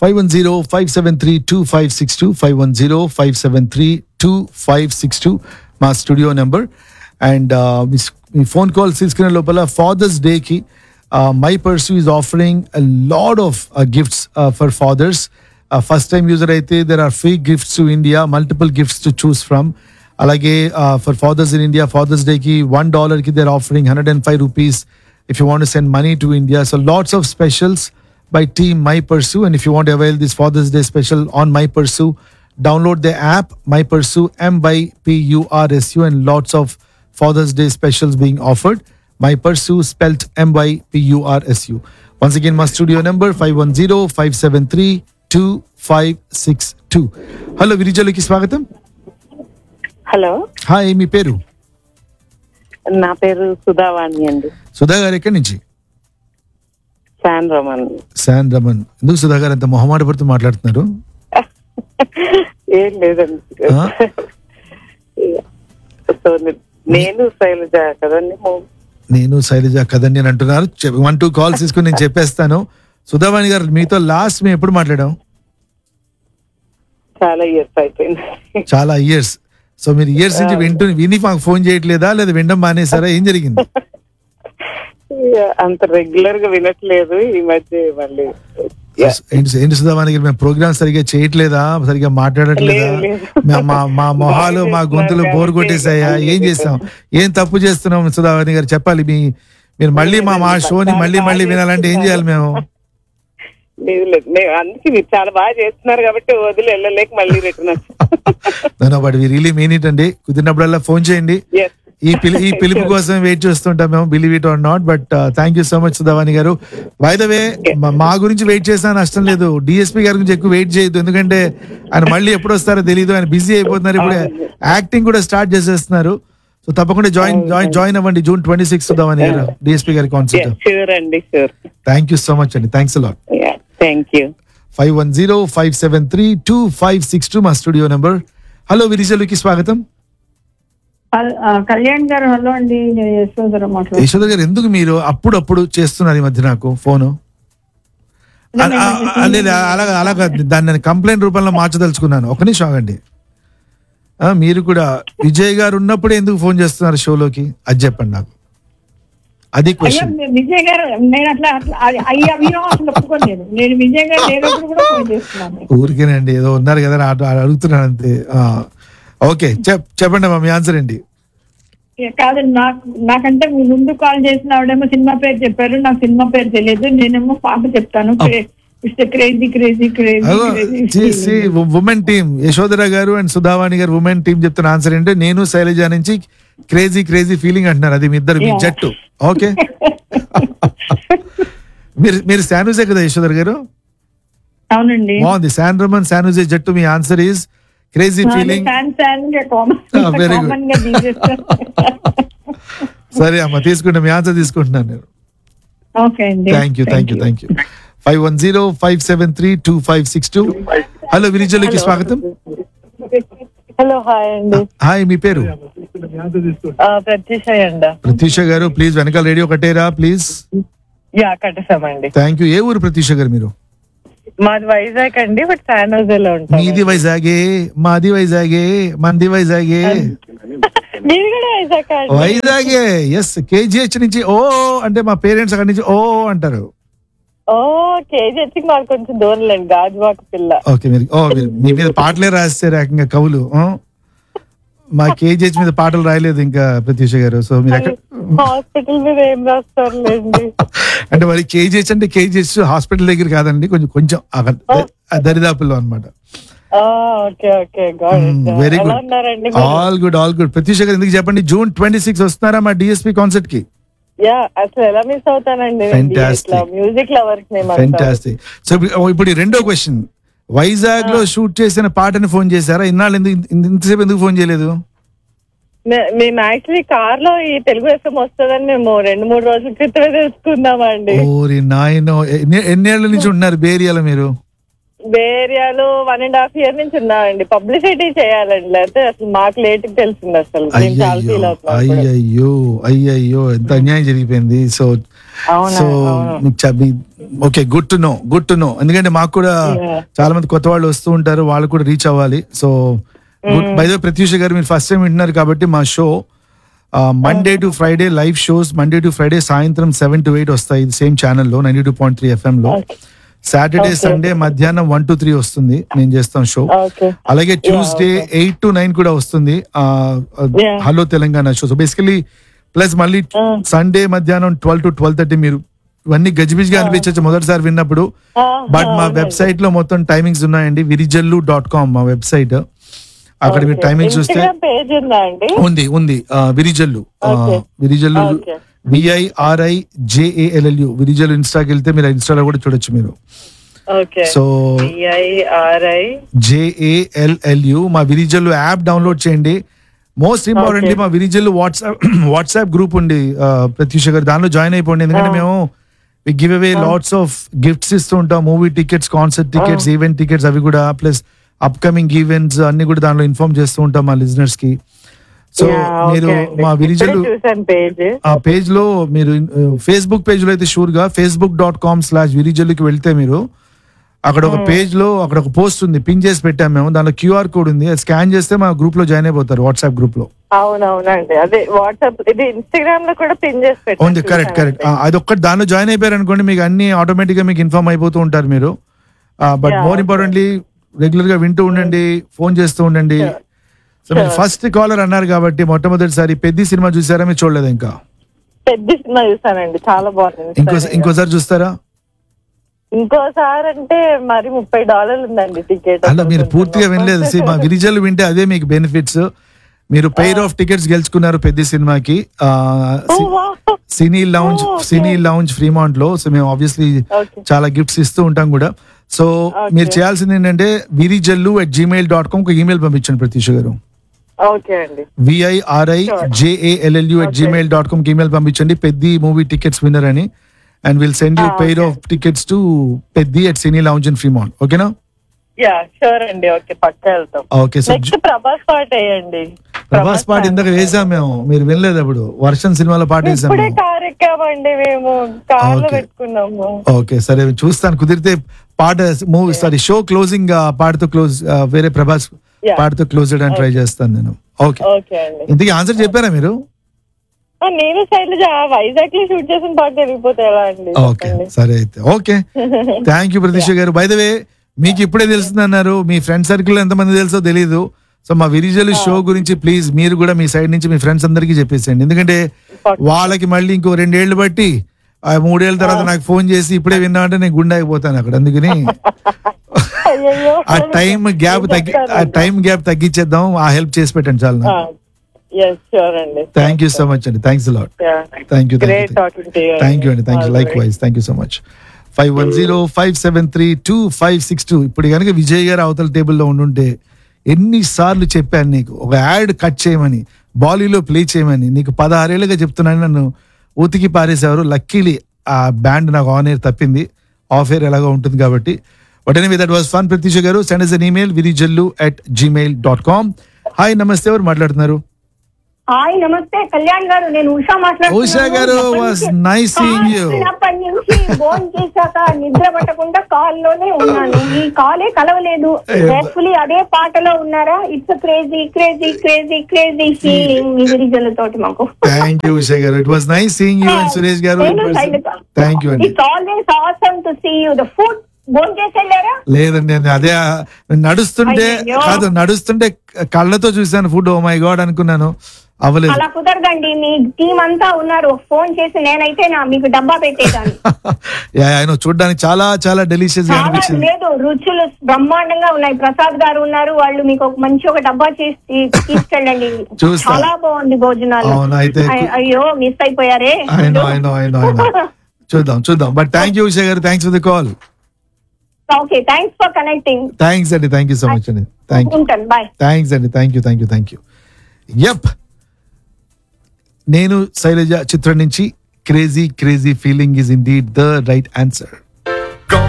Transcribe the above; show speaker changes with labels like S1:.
S1: Five one zero five seven three two five six two five one zero five seven three two five six two మా studio number and మీ phone call తీసుకునే లోపల fathers డేకి Mypursu is offering load of gifts for fathers first time user అయితే there are free gifts to India multiple gifts to choose from అలాగే for fathers in India fathers డేకి one డాలర్కి there offering hundred and five rupees if you want to send money to India. So lots of specials by Team My Pursue. And if you want to avail this Father's Day special on My Pursue, download the app My Pursue M Y P U R S U and lots of Father's Day specials being offered. My Pursue spelt M Y P U R S U. Once again, my studio number 510 573 2562. Hello, Virijaluki Swagatam.
S2: Hello
S1: Hi, మీ పేరు
S2: నా పేరు సుధావాణి అండి
S1: సుధా గారు ఎక్కడి నుంచి
S2: San Raman
S1: San Raman ఎందుకు సుధా గారు అంత మొహమాట పడుతూ మాట్లాడుతున్నారు
S2: ఏం లేదండి
S1: ఆ?
S2: సో నే- నేను శైలజ కదండి మో-
S1: నేను శైలజ కదండి అని అంటున్నారు వన్ టూ కాల్స్ తీసుకుని నేను చెప్పేస్తాను సుధావాణి గారు మీతో లాస్ట్ మేము ఎప్పుడు మాట్లాడాం
S2: చాలా ఇయర్స్ అయిపోయింది
S1: చాలా ఇయర్స్ సో మీరు ఇయర్స్ నుంచి వింటూ విని మాకు ఫోన్ చేయట్లేదా లేదా వినడం మానేసారా ఏం జరిగింది
S2: అంత రెగ్యులర్ గా వినట్లేదు ఈ మధ్య మళ్ళీ Yeah.
S1: ఏంటి ఏంటి సుధావాణి గారు మేము ప్రోగ్రామ్ సరిగా చేయట్లేదా సరిగా మాట్లాడట్లేదా
S2: లేదు, లేదు.
S1: మా- మా మా మొహాలు మా గొంతులు
S2: బాగా
S1: బోర్ కొట్టేసాయా
S2: చేస్తున్నాం
S1: ఏం చేస్తాం ఏం తప్పు చేస్తున్నాం సుధావాణి గారు చెప్పాలి మీ మీరు మళ్ళీ మా మా షోని మళ్ళీ మళ్ళీ వినాలంటే ఏం చేయాలి మేము
S2: లేదు లేదు నేను అందుకే మీరు చాలా బాగా చేస్తున్నారు కాబట్టి వదిలి వెళ్ళలేక మళ్ళీ return
S1: but we really mean it అండి కుదిరినప్పుడల్లా ఫోన్ చేయండి
S2: ఎస్
S1: ఈ పిలి ఈ పిలుపు కోసం వెయిట్ చేస్తుంటాం మేము believe it or not but thank you so much Sudhavani garu bye the way మా గురించి వెయిట్ చేసినా నష్టం లేదు డిఎస్పీ గారి గురించి ఎక్కువ వెయిట్ చేయొద్దు ఎందుకంటే ఆయన మళ్ళీ ఎప్పుడు వస్తారో తెలియదు ఆయన బిజీ అయిపోతున్నారు ఇప్పుడు యాక్టింగ్ కూడా స్టార్ట్ చేసేస్తున్నారు సో తప్పకుండా జాయిన్ జాయిన్ జాయిన్ అవ్వండి June twenty six Sudhavani garu DSP గారి కాన్సర్ట్
S2: షూర్ అండి sure
S1: thank you so much అండి thanks a lot
S2: thank you
S1: five one zero five seven three two five six two మా studio number hello విరిజలుకి స్వాగతం
S3: కల్- ఆ, కళ్యాణ్ గారు హలో అండి నేను యశోధర మాట్లాడుతున్నాను
S1: యశోద గారు ఎందుకు మీరు అప్పుడప్పుడు చేస్తున్నారు ఈ మధ్య నాకు ఫోను అ- అ- అ- లేదు అలాగా అలాగా దాన్ని నేను కంప్లైంట్ రూపంలో మార్చదలుచుకున్నాను ఒక నిమిషం ఆగండి ఆ, మీరు కూడా విజయ్ గారు ఉన్నప్పుడే ఎందుకు ఫోన్ చేస్తున్నారు షోలోకి అది చెప్పండి నాకు అది
S3: అయ్యో
S1: క్వశ్చన్
S3: నేను విజయ్ గారు నేను అట్లా అట్లా అది- అయ్యో అయ్యో అసలు ఒప్పుకోలేదు నేను విజయ్ గారు లేనప్పుడు కూడా ఫోన్ చేస్తున్నాను
S1: ఊరికేనండి ఏదో ఉన్నారు కదా అని అటు- అడుగుతున్నాను అంతే ఆ, ఓకే చెప్ చెప్పండి అమ్మా మీ ఆన్సర్ ఏంటి
S3: ఇక కాదు నాకు నాకంటే మీ ముందు కాల్ చేసిన ఆవిడేమో సినిమా పేరు చెప్పారు నాకు సినిమా పేరు తెలియదు నేనేమో పాట చెప్తాను it's crazy crazy crazy
S1: women team Yashodhara garu and సుధావాణి గారు ఉమెన్ టీం చెప్తున్న ఆన్సర్ ఏంటంటే నేను శైలజ నుంచి క్రేజీ క్రేజీ ఫీలింగ్ అంటున్నారు అది మీ ఇద్దరు మీ
S3: Yeah.
S1: జట్టు ఓకే మీరు మీరు శానుజే కదా యశోధర్ గారు
S3: అవునండి
S1: బాగుంది శాన్ రమన్ శానుజే జట్టు మీ answer is crazy feeling
S3: fan fan గా common
S1: Ah, very good.
S3: Common గా తీసేస్తాను
S1: సరే అమ్మ తీసుకుంటా మీ ఆన్సర్ తీసుకుంటున్నాను నేను
S3: ఓకే అండి
S1: thank you thank you thank you five one zero five seven three two five six two hello విరిజలుకి స్వాగతం
S2: హలో హాయ్ అండి
S1: హాయ్ మీ పేరు
S2: ప్రత్యూష అండ
S1: ప్రత్యూష గారు ప్లీజ్ వెనకాల రేడియో కట్టేరా ప్లీజ్
S2: యా కట్టేసామండి
S1: థ్యాంక్ యూ ఏ ఊరు ప్రత్యూష గారు మీరు
S2: మాది వైజాగ్ అండి బట్ శాన్ లో ఉంటాం
S1: మీది వైజాగే మాది వైజాగే మంది వైజాగే
S2: మీది కూడా వైజాగ్ అండి
S1: వైజాగే ఎస్ కేజీహెచ్ నుంచి ఓ అంటే మా పేరెంట్స్ అక్కడి నుంచి ఓ అంటారు
S2: ఓ కేజీ వచ్చి మాకు కొంచెం దూరంలేండి గాజువాక పిల్ల
S1: ఓకే మీరు ఓ మీరు మీ మీద పాటలే రాస్తారు ఏకంగా కవులు ఆ? మా కేజీహెచ్ మీద పాటలు రాయలేదు ఇంకా ప్రత్యూష గారు సో మీరు ఎక్కడ
S2: హాస్పిటల్ మీద ఏం రాస్తారులేండి
S1: అంటే మరి కేజీహెచ్ అంటే కేజీహెచ్ హాస్పిటల్ దగ్గర కాదండి కొంచెం కొంచెం అక్కడ ఆ దరిదాపుల్లో అనమాట
S2: ఓకే ఓకే గాడ్
S1: వెరీ
S2: ఎలా
S1: గుడ్
S2: ఉన్నారండి మీరు?
S1: All good all good Pratyusha garu ఎందుకు చెప్పండి జూన్ ట్వంటీ సిక్స్ వస్తున్నారా మా డిఎస్పీ కాన్సర్ట్ కి
S2: యా అసలు ఎలా మిస్ అవుతానండి
S1: Fantastic.
S2: మ్యూజిక్ లవర్స్ మేము
S1: ఫెంటాస్టిక్ సో ఇప్పుడు ఇప్పుడు ఈ రెండో క్వశ్చన్ వైజాగ్ లో షూట్ చేసిన పాటని ఫోన్ చేశారా ఇన్నాళ్ళు ఎందుకు ఇంత- ఇంతసేపు ఎందుకు ఫోన్ చేయలేదు
S2: మే- మేము యాక్చువల్లీ కార్ లో ఈ తెలుగు ఎఫ్ఎం వస్తుందని మేము రెండు మూడు రోజుల క్రితమే తెలుసుకున్నామండి
S1: ఓరి నాయనో ఎన్ని- ఎన్నేళ్ల నుంచి ఉంటున్నారు బేరియాలో మీరు
S2: ఏరియాలో వన్ అండ్ హాఫ్ ఇయర్ నుంచి ఉన్నామండి పబ్లిసిటీ చేయాలండి లేకపోతే అసలు మాకు లేట్ తెలిసింది అసలు మేము చాలా
S1: అయ్యయ్యో
S2: ఫీల్ అవుతున్నాం ఇప్పుడు.
S1: అయ్యయ్యో అయ్యయ్యో ఎంత అన్యాయం జరిగిపోయింది సో
S2: అవునా,
S1: సో
S2: అవును.
S1: మీకు చె- మీ- okay good to know good to know ఎందుకంటే మాకు కూడా
S2: Yeah.
S1: చాలా మంది కొత్త వాళ్ళు వస్తూ ఉంటారు వాళ్ళు కూడా రీచ్ అవ్వాలి సో బై ద ప్రత్యూష గారు మీరు ఫస్ట్ టైం వింటున్నారు కాబట్టి మా show Monday to Friday live shows Monday to Friday సాయంత్రం సెవెన్ టు ఎయిట్ వస్తాయి సేమ్ ఛానల్లో ninety two point three FM లో
S2: Okay.
S1: Saturday
S2: Okay.
S1: సండే మధ్యాహ్నం వన్ టు త్రీ వస్తుంది నేను చేస్తాం షో
S2: ఓకే
S1: అలాగే ట్యూస్డే ఎయిట్ టు నైన్ కూడా వస్తుంది
S2: Yeah.
S1: Hello Telangana show so basically plus మళ్ళీ
S2: Uh.
S1: సండే మధ్యాహ్నం ట్వెల్వ్ టు ట్వెల్వ్ థర్టీ మీరు ఇవన్నీ గజిబిజిగా అనిపించచ్చు మొదటిసారి విన్నప్పుడు బట్ మా వెబ్సైట్ లో మొత్తం టైమింగ్స్ ఉన్నాయండి విరిజల్లు డాట్ కామ్ మా వెబ్సైట్ అక్కడ మీరు టైమింగ్ చూస్తే
S2: పేజ్ ఉందా అండి
S1: ఉంది ఉంది ఆ, విరిజల్లు ఆ,
S2: Okay.
S1: Virijallu
S2: Okay.
S1: V I R I J A L L U Virijallu ఇన్స్టాకి వెళ్తే మీరు ఇన్స్టాలో కూడా చూడొచ్చు మీరు
S2: ఓకే
S1: సో
S2: బిఐఆర్ఐ
S1: జేఏఎల్ఎల్యు మా విరిజల్లు యాప్ డౌన్లోడ్ చేయండి మోస్ట్ ఇంపార్టెంట్లీ మా విరిజల్లు వాట్సాప్ వాట్సాప్ గ్రూప్ ఉంది ఆ, ప్రత్యూష గారు దానిలో జాయిన్ అయిపోండి ఎందుకంటే మేము give away lots of gifts ఇస్తూ ఉంటాం movie tickets concert tickets event tickets అవి కూడా ప్లస్ అప్కమింగ్ ఈవెంట్స్ అన్ని కూడా దానిలో ఇన్ఫార్మ్ చేస్తూ ఉంటాం మా లిజనర్స్ కి సో మీరు మా విరిజల్లు
S2: చూసాను పేజ్
S1: ఆ పేజ్ లో మీరు ఫేస్బుక్ పేజ్ లో అయితే షూర్ గా ఫేస్బుక్ డాట్ కామ్ స్లాష్ విరిజల్లుకి వెళ్తే మీరు అక్కడ ఒక పేజ్ లో అక్కడ ఒక పోస్ట్ ఉంది పిన్ చేసి పెట్టాం మేము దానిలో క్యూఆర్ కోడ్ ఉంది అది స్కాన్ చేస్తే మా గ్రూప్ లో జాయిన్ అయిపోతారు వాట్సాప్ గ్రూప్ లో
S2: అవునవునండి అదే వాట్సాప్ ఇది ఇన్స్టాగ్రామ్ లో కూడా పిన్ చేసి పెట్టాను
S1: ఉంది కరెక్ట్ కరెక్ట్ అది ఒక్కటి దానిలో జాయిన్ అయిపోయారు అనుకోండి మీకు అన్ని ఆటోమేటిక్ గా మీకు ఇన్ఫార్మ్ అయిపోతూ ఉంటారు మీరు but
S2: Yeah,
S1: more
S2: okay.
S1: Importantly regular గా వింటూ ఉండండి ఫోన్ చేస్తూ ఉండండి సో మీరు
S2: Sure.
S1: ఫస్ట్ కాలర్ అన్నారు కాబట్టి మొట్టమొదటిసారి పెద్ద సినిమా చూసారా మీరు చూడలేదు ఇంకా
S2: పెద్ద సినిమా చూసానండి చాలా బాగుంది
S1: ఇంకో ఇంకోసారి చూస్తారా
S2: ఇంకోసారి అంటే మరి ముప్పై డాలర్లు ఉందండి టికెట్
S1: అలా మీరు పూర్తిగా వినలేదు See, మా గిరిజలు వింటే అదే మీకు బెనిఫిట్స్ మీరు పెయిర్ ఆఫ్ టికెట్స్ గెలుచుకున్నారు పెద్ద సినిమాకి ఆ, సి- cine lounge
S2: Oh, okay.
S1: Cine lounge Fremont లో సో మేము ఆబ్వియస్లీ
S2: Okay.
S1: చాలా గిఫ్ట్స్ ఇస్తూ ఉంటాం కూడా సో
S2: Okay.
S1: మీరు చేయాల్సింది ఏంటంటే Virijallu at Gmail dot com ఒక ఈమెయిల్ పంపించండి ప్రతీష్ గారు
S2: ఓకే అండి
S1: V I R I
S2: Sure.
S1: J A L L U at
S2: Okay.
S1: Gmail dot com email పంపించండి పెద్ది మూవీ టికెట్స్ విన్నర్ అని and will send you
S2: Ah,
S1: pair
S2: okay.
S1: Of tickets to Peddi at cine lounge in Fremont ఓకేనా
S2: yeah sure అండి okay పక్క వెళ్తాం
S1: okay so
S2: next Prabhas పాట వేయండి
S1: ప్రభాస్ పాట ఇందాక వేసాం మేము మీరు వినలేదు అప్పుడు వర్షం సినిమాలో పాట వేసాం
S2: ఇప్పుడే
S1: మేము.
S2: కార్ ఎక్కామండి మేము కార్ లో
S1: Okay.
S2: పెట్టుకున్నాము
S1: ఓకే సరే చూస్తాను కుదిరితే పాట మూవీ సారీ షో క్లోజింగ్ పాటతో క్లోజ్ వేరే ప్రభాస్
S2: Yeah.
S1: పాటతో క్లోజ్ చేయడానికి ట్రై చేస్తాను నేను ఓకే
S2: ఓకే అండి
S1: ఇంతకీ ఆన్సర్ చెప్పారా మీరు
S2: ఆ, నేను శైలజ వైజాగ్ లో షూట్ చేసిన పాట తెలిగిపోతే ఎలా అండి
S1: ఓకే
S2: చెప్పండి.
S1: సరే అయితే ఓకే థ్యాంక్ యూ ప్రతీష గారు బై ద వే మీకు ఇప్పుడే తెలుస్తుంది అన్నారు మీ ఫ్రెండ్ సర్కిల్ ఎంతమంది తెలుసో తెలీదు సో మా విరిజలు షో గురించి ప్లీజ్ మీరు కూడా మీ సైడ్ నుంచి మీ ఫ్రెండ్స్ అందరికీ చెప్పేసేయండి ఎందుకంటే వాళ్ళకి మళ్ళీ ఇంకో రెండేళ్లు బట్టి ఆ మూడేళ్ల తర్వాత నాకు ఫోన్ చేసి ఇప్పుడే విన్నా అంటే నేను గుండె అయిపోతాను అక్కడ అందుకని
S2: అయ్యయ్యో.
S1: ఆ టైం గ్యాప్ తగ్గి ఆ టైం గ్యాప్ తగ్గించేద్దాం ఆ హెల్ప్ చేసి పెట్టండి చాలా
S2: ఆ, yes, sure అండి
S1: థ్యాంక్ యూ సో మచ్ అండి thanks lot thank you
S2: great talking to you
S1: thank you అండి thank you likewise thank you so much five one zero five seven three two five six two ఇప్పుడు కనుక విజయ్ గారు అవతల టేబుల్లో ఉండుంటే ఎన్నిసార్లు చెప్పాను నీకు ఒక యాడ్ కట్ చేయమని బాలీలో ప్లే చేయమని నీకు పదహారేళ్ళుగా చెప్తున్నాను నన్ను ఉతికి పారేసేవారు లక్కీలీ ఆ బ్యాండ్ నాకు ఆన్ ఎయిర్ తప్పింది ఆఫ్ ఎయిర్ ఎలాగో ఉంటుంది కాబట్టి but anyway that was fun Pratheesha garu send us an email Virijallu at Gmail dot com hi నమస్తే ఎవరు మాట్లాడుతున్నారు
S3: హాయ్ నమస్తే కళ్యాణ్ గారు నేను ఉషా మాట్లాడుతున్నాను
S1: ఉషా గారు, was nice seeing you.
S3: అప్పటి నుంచి ఫోన్ చేశాక నిద్ర పట్టకుండా కాల్ లోనే ఉన్నాను ఈ కాలే కలవలేదు హోప్ఫుల్లీ అదే పాటలో ఉన్నారా it's crazy crazy crazy crazy feeling మీ గిరిజలతోటి మాకు
S1: thank you Usha garu it was nice seeing you and Suresh garu thank you అండి
S3: it's always awesome to see you the food phone చేసి వెళ్ళారా
S1: లేదండి నేను అదే నడుస్తుంటే
S3: అయ్యయ్యో.
S1: కాదు నడుస్తుంటే కళ్ళతో చూశాను ఫుడ్ ఓ మై గాడ్ అనుకున్నాను అవ్వలేదు
S3: అలా కుదరదండి మీ టీం అంతా ఉన్నారు ఫోన్ చేసి నేనైతే నా మీకు డబ్బా పెట్టేదాన్ని
S1: ఆయన చూడడానికి చాలా చాలా డెలిషియస్ గా
S3: చాలా
S1: అనిపించింది
S3: లేదు రుచులు బ్రహ్మాండంగా ఉన్నాయి ప్రసాద్ గారు ఉన్నారు వాళ్ళు మీకు ఒక మంచి ఒక డబ్బా చేసి తీ- తీసుకెళ్ళండి
S1: చూస్తా.
S3: చాలా బాగుంది భోజనాలు
S1: అవును, అయితే-
S3: అయ్- అయ్యో మిస్ అయిపోయారే
S1: ఆయన ఆయన ఆయన ఆయన చూద్దాం చూద్దాం but thank you Usha garu thanks for the call
S3: okay thanks for connecting
S1: thanks అండి థ్యాంక్ యూ సో మచ్ అండి థ్యాంక్ యూ
S3: ఉంటాను బాయ్
S1: థ్యాంక్స్ అండి thank you thank you thank you yup నేను శైలజ చిత్రం నుంచి crazy crazy feeling is in the the right answer